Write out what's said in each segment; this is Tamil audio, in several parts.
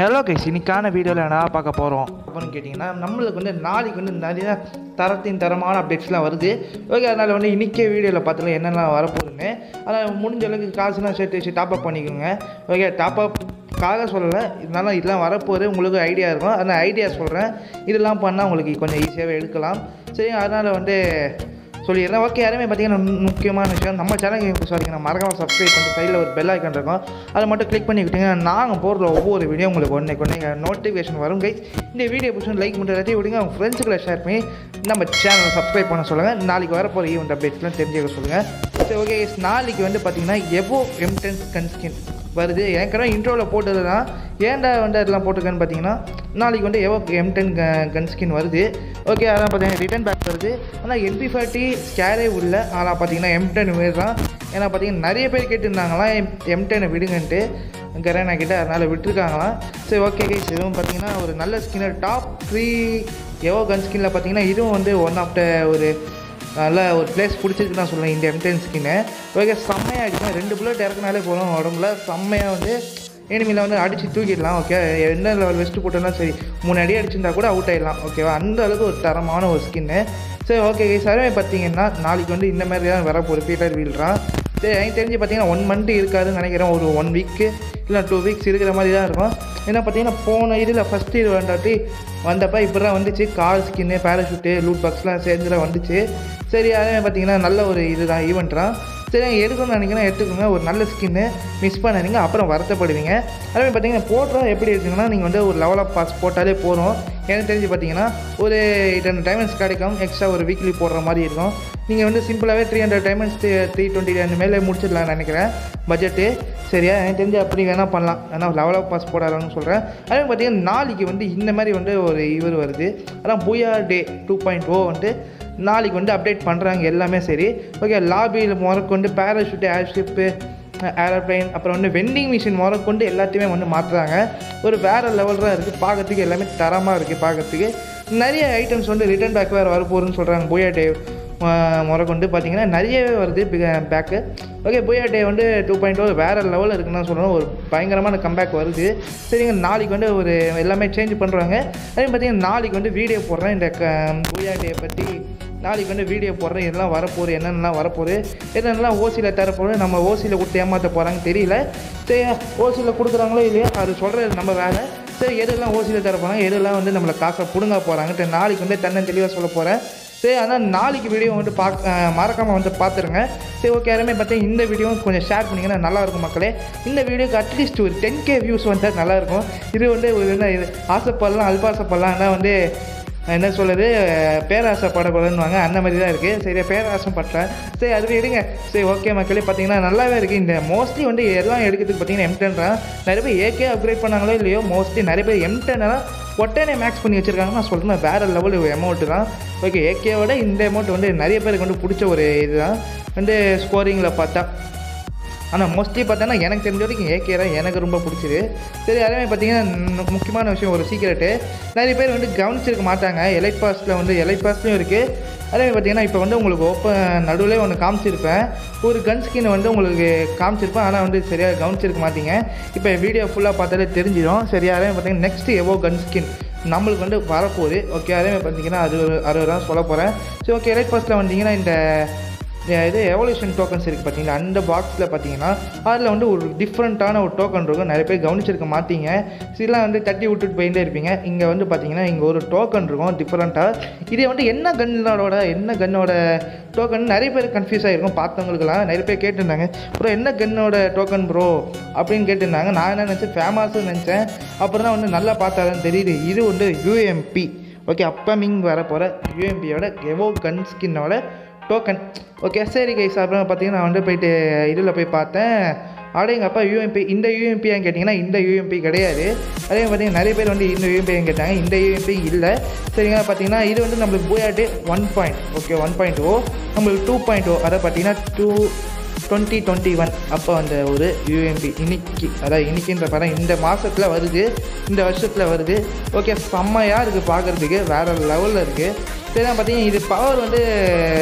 ஹலோ கைஸ் இன்னைக்கான வீடியோவில் என்ன பார்க்க போகிறோம் அப்படின்னு கேட்டிங்கன்னா நம்மளுக்கு வந்து நாளைக்கு வந்து நிறைய தரத்தின் தரமான அப்டேட்ஸ்லாம் வருது ஓகே அதனால் வந்து இன்றைக்கே வீடியோவில் பார்த்துல என்னெல்லாம் வரப்போகுதுன்னு அதனால் முடிஞ்ச அளவுக்கு காசுலாம் சேர்த்து வச்சு டாப் அப் பண்ணிக்கோங்க ஓகே டாப் அப் காக சொல்லலை இதனால இதெல்லாம் வரப்போகுது உங்களுக்கு ஐடியா இருக்கும் அந்த ஐடியா சொல்கிறேன் இதெல்லாம் பண்ணால் உங்களுக்கு கொஞ்சம் ஈஸியாகவே எடுக்கலாம் சரி அதனால் வந்து சொல்லிடுறேன் ஓகே யாருமே பார்த்தீங்கன்னா மு- முக்கியமான விஷயம் நம்ம சேனலுக்கு சாரிங்க மறக்காம சப்ஸ்கிரைப் பண்ணிட்டு சைடில் ஒரு பெல் ஐக்கான் இருக்கும் அதை மட்டும் கிளிக் பண்ணிக்கிட்டீங்கன்னா நாங்கள் போடுற ஒவ்வொரு வீடியோ உங்களுக்கு ஒன்றே கொண்டே நோட்டிஃபிகேஷன் வரும் கைஸ் இந்த வீடியோ பிடிச்சி லைக் மட்டும் எல்லாத்தையும் விடுங்க அவங்க ஃப்ரெண்ட்ஸுக்குள்ள ஷேர் பண்ணி நம்ம சேனலை சப்ஸ்கிரைப் பண்ண சொல்லுங்கள் நாளைக்கு வரப்போகிற ஈவெண்ட் அப்டேட்ஸ்லாம் தெரிஞ்சுக்க சொல்லுங்கள் சரி ஓகே நாளைக்கு வந்து பார்த்தீங்கன்னா எவோ எம் டென் கன்ஸ்கின் வருது ஏற்கனவே இன்ட்ரோவில் போட்டது தான் ஏன்டா வந்து அதெல்லாம் போட்டிருக்கேன்னு பார்த்தீங்கன்னா நாளைக்கு வந்து evo M ten gun skin வருது ஓகே அதான் பார்த்தீங்கன்னா ரிட்டன் பேக் வருது ஆனால் என்பி ஃபார்ட்டி ஸ்கேரே உள்ள ஆனால் பார்த்தீங்கன்னா எம் டென் வேறு தான் ஏன்னா பார்த்தீங்கன்னா நிறைய பேர் கேட்டிருந்தாங்களாம் எம் எம் டெனை விடுங்கன்ட்டு கரேனா கிட்ட அதனால் விட்டுருக்காங்களாம் சரி ஓகே கைஸ் இதுவும் பார்த்தீங்கன்னா ஒரு நல்ல ஸ்கின்னர் டாப் த்ரீ எவோ கன் ஸ்கின்னில் பார்த்தீங்கன்னா இதுவும் வந்து ஒன் ஆஃப் த ஒரு நல்ல ஒரு பிளேஸ் பிடிச்சிருக்கு நான் சொல்லுவேன் இந்த எம்டென் ஸ்கின்னு ஓகே செம்மையாக அடிக்கும் ரெண்டு புல்லட் இறக்குனாலே போதும் உடம்புல செம்மையாக வந்து எனிமியில் வந்து அடித்து தூக்கிடலாம் ஓகே எந்த லெவல் வெஸ்ட்டு போட்டோம்னா சரி மூணு அடி அடிச்சிருந்தா கூட அவுட் ஆயிடலாம் ஓகேவா அந்த அளவுக்கு ஒரு தரமான ஒரு ஸ்கின்னு சரி ஓகே சர்வே பார்த்தீங்கன்னா நாளைக்கு வந்து இந்த மாதிரி தான் வரப்போகுது பீட்டர் வீல்றான் சரி எனக்கு தெரிஞ்சு பார்த்தீங்கன்னா ஒன் மந்த் இருக்காதுன்னு நினைக்கிறேன் ஒரு ஒன் வீக்கு இல்லை டூ வீக்ஸ் இருக்கிற மாதிரி தான் இருக்கும் ஏன்னா பார்த்தீங்கன்னா போன இதில் ஃபஸ்ட் இயர் வந்தாட்டி வந்தப்போ இப்படி தான் வந்துச்சு கார் ஸ்கின்னு பேராஷூட்டு லூட் பாக்ஸ்லாம் சேர்ந்துலாம் வந்துச்சு சரி அதே பார்த்தீங்கன்னா நல்ல ஒரு இதுதான் ஈவெண்ட் தான் சரி நீங்கள் எடுக்கணும்னு நினைக்கிறேன் எடுத்துக்கோங்க ஒரு நல்ல ஸ்கின்னு மிஸ் பண்ணாதீங்க அப்புறம் வருத்தப்படுவீங்க அதே மாதிரி பார்த்தீங்கன்னா போடுறோம் எப்படி இருக்குங்கன்னா நீங்கள் வந்து ஒரு லெவல் ஆஃப் பாஸ் போட்டாலே போதும் எனக்கு தெரிஞ்சு பார்த்தீங்கன்னா ஒரு ரெண்டு டைமண்ட்ஸ் கிடைக்கும் எக்ஸ்ட்ரா ஒரு வீக்லி போடுற மாதிரி இருக்கும் நீங்கள் வந்து சிம்பிளாகவே three hundred diamonds three twenty அந்த மேலே முடிச்சிடலாம்னு நினைக்கிறேன் பட்ஜெட்டு சரியா எனக்கு தெரிஞ்சு அப்படி வேணால் பண்ணலாம் ஏன்னா லெவல் ஆஃப் பாஸ் போடாதான்னு சொல்கிறேன் அதே மாதிரி பார்த்தீங்கன்னா நாளைக்கு வந்து இந்த மாதிரி வந்து ஒரு இவர் வருது அதான் புயா டே டூ பாயிண்ட் ஓ வந்து நாளைக்கு வந்து அப்டேட் பண்ணுறாங்க எல்லாமே சரி ஓகே லாபியில் முதற்கொண்டு பேராஷூட்டு ஏர்ஷிப்பு ஏரோப்ளைன் அப்புறம் வந்து வெண்டிங் மிஷின் முதற்கொண்டு எல்லாத்தையுமே வந்து மாற்றுறாங்க ஒரு வேறு லெவல் தான் இருக்குது பார்க்கறதுக்கு எல்லாமே தரமாக இருக்குது பார்க்கறதுக்கு நிறைய ஐட்டம்ஸ் வந்து ரிட்டர்ன் பேக் வேறு வரப்போகுதுன்னு சொல்கிறாங்க புயா டே முறைக்கொண்டு பார்த்தீங்கன்னா நிறையவே வருது பேக்கு ஓகே புயா டே வந்து டூ பாயிண்ட் ஓ வேறு லெவலில் இருக்குன்னு சொல்லணும் ஒரு பயங்கரமான கம்பேக் வருது சரிங்க நாளைக்கு வந்து ஒரு எல்லாமே சேஞ்ச் பண்ணுறாங்க அதே பார்த்தீங்கன்னா நாளைக்கு வந்து வீடியோ போடுறேன் இந்த க புயா டே பற்றி நாளைக்கு வந்து வீடியோ போடுறேன் இதெல்லாம் வரப்போகுது என்னென்னலாம் வரப்போகுது என்னென்னலாம் ஓசியில் தரப்போகுது நம்ம ஓசியில் கொடுத்து ஏமாற்ற போகிறாங்க தெரியல சரி ஓசியில் கொடுக்குறாங்களோ இல்லையோ அது சொல்கிறது நம்ம வேலை சரி எதெல்லாம் ஓசியில் தர போகிறாங்க எதெல்லாம் வந்து நம்மளை காசை பிடுங்க போகிறாங்கன்ட்டு நாளைக்கு வந்து தன்னன் தெளிவாக சொல்ல போகிறேன் சரி ஆனால் நாளைக்கு வீடியோ வந்து பார்க்க மறக்காமல் வந்து பார்த்துருங்க சரி ஓகே யாருமே பார்த்தீங்கன்னா இந்த வீடியோவும் கொஞ்சம் ஷேர் பண்ணிங்கன்னா நல்லாயிருக்கும் மக்களே இந்த வீடியோக்கு அட்லீஸ்ட் ஒரு டென் கே வியூஸ் வந்தால் நல்லாயிருக்கும் இது வந்து ஒரு என்ன இது ஆசைப்படலாம் அல்பாசைப்படலாம் ஆனால் வந்து என்ன சொல்கிறது பேராசைப்படக்கூடாதுன்னுவாங்க அந்த மாதிரி தான் இருக்குது சரி பேராசைப்பட்டேன் சரி அது எடுங்க சரி ஓகே மக்களே பார்த்தீங்கன்னா நல்லாவே இருக்குது இந்த மோஸ்ட்லி வந்து எல்லாம் எடுக்கிறதுக்கு பார்த்தீங்கன்னா எம் தான் நிறைய பேர் ஏகே அப்கிரேட் பண்ணாங்களோ இல்லையோ மோஸ்ட்லி நிறைய பேர் எம் டென்னெல்லாம் ஒட்டனே மேக்ஸ் பண்ணி வச்சுருக்காங்க நான் சொல்கிறேன் வேறு லெவல் அமௌண்ட்டு தான் ஓகே ஏகேவோட இந்த அமௌண்ட் வந்து நிறைய பேருக்கு வந்து பிடிச்ச ஒரு இதுதான் வந்து ஸ்கோரிங்கில் பார்த்தா ஆனால் மோஸ்ட்லி பார்த்தோன்னா எனக்கு தெரிஞ்ச வரைக்கும் ஏகே தான் எனக்கு ரொம்ப பிடிச்சிது சரி அதே மாதிரி பார்த்தீங்கன்னா இன்னும் முக்கியமான விஷயம் ஒரு சீக்கிரட்டு நிறைய பேர் வந்து கவனிச்சிருக்க மாட்டாங்க எலைட் பாஸில் வந்து எலைட் பாஸ்லேயும் இருக்குது அதே மாதிரி பார்த்தீங்கன்னா இப்போ வந்து உங்களுக்கு ஓப்பன் நடுவில் ஒன்று காமிச்சிருப்பேன் ஒரு கன் ஸ்கின் வந்து உங்களுக்கு காமிச்சிருப்பேன் ஆனால் வந்து சரியாக கவனிச்சிருக்க மாட்டீங்க இப்போ வீடியோ ஃபுல்லாக பார்த்தாலே தெரிஞ்சிடும் சரியா அதே மாதிரி பார்த்தீங்கன்னா நெக்ஸ்ட் எவோ கன் ஸ்கின் நம்மளுக்கு வந்து வரப்போகுது ஓகே அதே மாதிரி பார்த்தீங்கன்னா அது ஒரு அறுபது ரூபா சொல்ல போகிறேன் சரி ஓகே எலைட் பாஸில் வந்தீங்கன்னா இந்த இந்த இது எவல்யூஷன் டோக்கன்ஸ் இருக்குது பார்த்தீங்களா அந்த பாக்ஸில் பார்த்தீங்கன்னா அதில் வந்து ஒரு டிஃப்ரெண்ட்டான ஒரு டோக்கன் இருக்கும் நிறைய பேர் கவனிச்சிருக்க மாட்டீங்க சிலாம் வந்து தட்டி விட்டுட்டு போயிட்டே இருப்பீங்க இங்கே வந்து பார்த்தீங்கன்னா இங்கே ஒரு டோக்கன் இருக்கும் டிஃப்ரெண்ட்டாக இதே வந்து என்ன கன்னோட என்ன கன்னோட டோக்கன் நிறைய பேர் கன்ஃபியூஸ் ஆகிருக்கும் பார்த்தவங்களுக்குலாம் நிறைய பேர் கேட்டிருந்தாங்க ப்ரோ என்ன கன்னோட டோக்கன் ப்ரோ அப்படின்னு கேட்டிருந்தாங்க நான் என்ன நினச்சேன் ஃபேமஸ்ன்னு நினச்சேன் அப்புறம் தான் வந்து நல்லா பார்த்தா தான் தெரியுது இது வந்து யூஎம்பி ஓகே அப்பமிங் வர போகிற யூஎம்பியோட எவோ கன் ஸ்கின்னோட டோக்கன் ஓகே சரி கைஸ் அப்புறம் பார்த்தீங்கன்னா நான் வந்து போயிட்டு இதில் போய் பார்த்தேன் அப்படியே எங்கள் அப்பா யூஎம்பி இந்த யூஎம்பியான்னு கேட்டிங்கன்னா இந்த யூஎம்பி கிடையாது அதே மாதிரி பார்த்தீங்கன்னா நிறைய பேர் வந்து இந்த யூஎம்பின்னு கேட்டாங்க இந்த யூஎம்பி இல்லை சரிங்க பார்த்தீங்கன்னா இது வந்து நம்மளுக்கு போயாட்டு one point okay one point oh நம்மளுக்கு டூ பாயிண்ட் ஓ அதை பார்த்தீங்கன்னா டூ டுவெண்ட்டி டுவெண்ட்டி ஒன் அப்போ அந்த ஒரு யூஎம்பி இன்னைக்கு அதாவது இன்னைக்குன்ற படம் இந்த மாதத்தில் வருது இந்த வருஷத்தில் வருது ஓகே செம்மையாக இருக்குது பார்க்குறதுக்கு வேறு லெவலில் இருக்குது சரி பார்த்தீங்கன்னா இது பவர் வந்து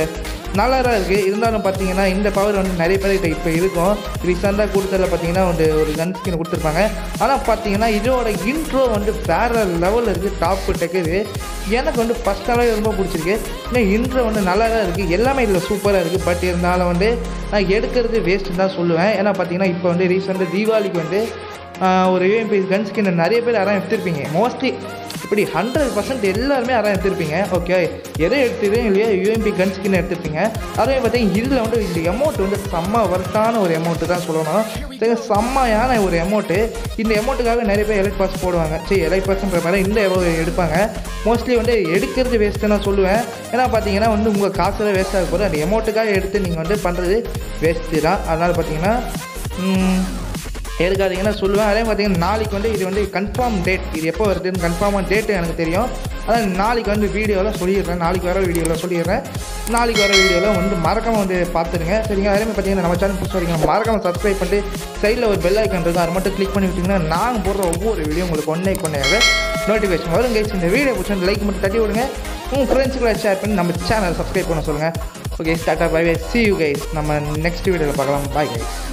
நல்லா தான் இருக்குது இருந்தாலும் பார்த்தீங்கன்னா இந்த பவர் வந்து நிறைய பேர்கிட்ட இப்போ இருக்கும் ரீசெண்டாக கொடுத்ததில் பார்த்தீங்கன்னா வந்து ஒரு கன் ஸ்கின் கொடுத்துருப்பாங்க ஆனால் பார்த்தீங்கன்னா இதோட இன்ட்ரோ வந்து வேறு லெவலில் இருக்குது டாப் டெக்குது எனக்கு வந்து பர்சனலாகவே ரொம்ப பிடிச்சிருக்கு ஏன்னா இன்ட்ரோ வந்து நல்லா தான் இருக்குது எல்லாமே இதில் சூப்பராக இருக்குது பட் இருந்தாலும் வந்து நான் எடுக்கிறது வேஸ்ட்டு தான் சொல்லுவேன் ஏன்னா பார்த்தீங்கன்னா இப்போ வந்து ரீசெண்டாக தீபாவளிக்கு வந்து ஆஹ், ஒரு யூஎம்பி கன் ஸ்கின் நிறைய பேர் அதான் எடுத்திருப்பீங்க மோஸ்ட்லி இப்படி ஹண்ட்ரட் பர்சன்ட் எல்லாருமே அதான் எடுத்திருப்பீங்க ஓகே எதை எடுத்துருக்கீங்க இல்லையா யூஎம்பி கன் ஸ்கின் எடுத்திருப்பீங்க அதே பார்த்தீங்கன்னா இதில் வந்து இந்த அமௌண்ட் வந்து செம்ம ஒர்த்தான ஒரு அமௌண்ட்டு தான் சொல்லணும் சரி செம்மையான ஒரு அமௌண்ட்டு இந்த அமௌண்ட்டுக்காக நிறைய பேர் எலைட் பாஸ் போடுவாங்க சரி எலைட் பாஸ்ன்ற மாதிரி இந்த amount எடுப்பாங்க மோஸ்ட்லி வந்து எடுக்கிறது வேஸ்ட்டு நான் சொல்லுவேன் ஏன்னா பார்த்தீங்கன்னா வந்து உங்கள் காசில் வேஸ்ட் ஆக போகுது அந்த அமௌண்ட்டுக்காக எடுத்து நீங்கள் வந்து பண்ணுறது வேஸ்ட்டு தான் அதனால் பார்த்தீங்கன்னா ம், எடுக்காதீங்கன்னு சொல்லுவேன் அதே பார்த்தீங்கன்னா நாளைக்கு வந்து இது வந்து கன்ஃபார்ம் டேட் இது எப்போ வருதுன்னு கன்ஃபார்மாக டேட்டு எனக்கு தெரியும் அதான் நாளைக்கு வந்து வீடியோவில் சொல்லிடுறேன் நாளைக்கு வர வீடியோவில் சொல்லிடுறேன் நாளைக்கு வர வீடியோவில் வந்து மறக்காம வந்து பார்த்துருங்க சரிங்க அதே மாதிரி பார்த்தீங்கன்னா நம்ம சேனல் புதுசாக வரீங்க மறக்காம சப்ஸ்கிரைப் பண்ணிட்டு சைடில் ஒரு பெல் ஐக்கன் இருக்கும் அதை மட்டும் கிளிக் பண்ணி விட்டிங்கன்னா நாங்கள் போடுற ஒவ்வொரு வீடியோ உங்களுக்கு ஒன்றே கொண்டையாக நோட்டிஃபிகேஷன் வரும் கைஸ் இந்த வீடியோ பிடிச்சி லைக் மட்டும் தட்டி விடுங்க உங்கள் ஃப்ரெண்ட்ஸுக்குள்ள ஷேர் பண்ணி நம்ம சேனலை சப்ஸ்கிரைப் பண்ண சொல்லுங்கள் okay tata bye bye see you guys நம்ம நெக்ஸ்ட் வீடியோவில் பார்க்கலாம் பாய் கைஸ்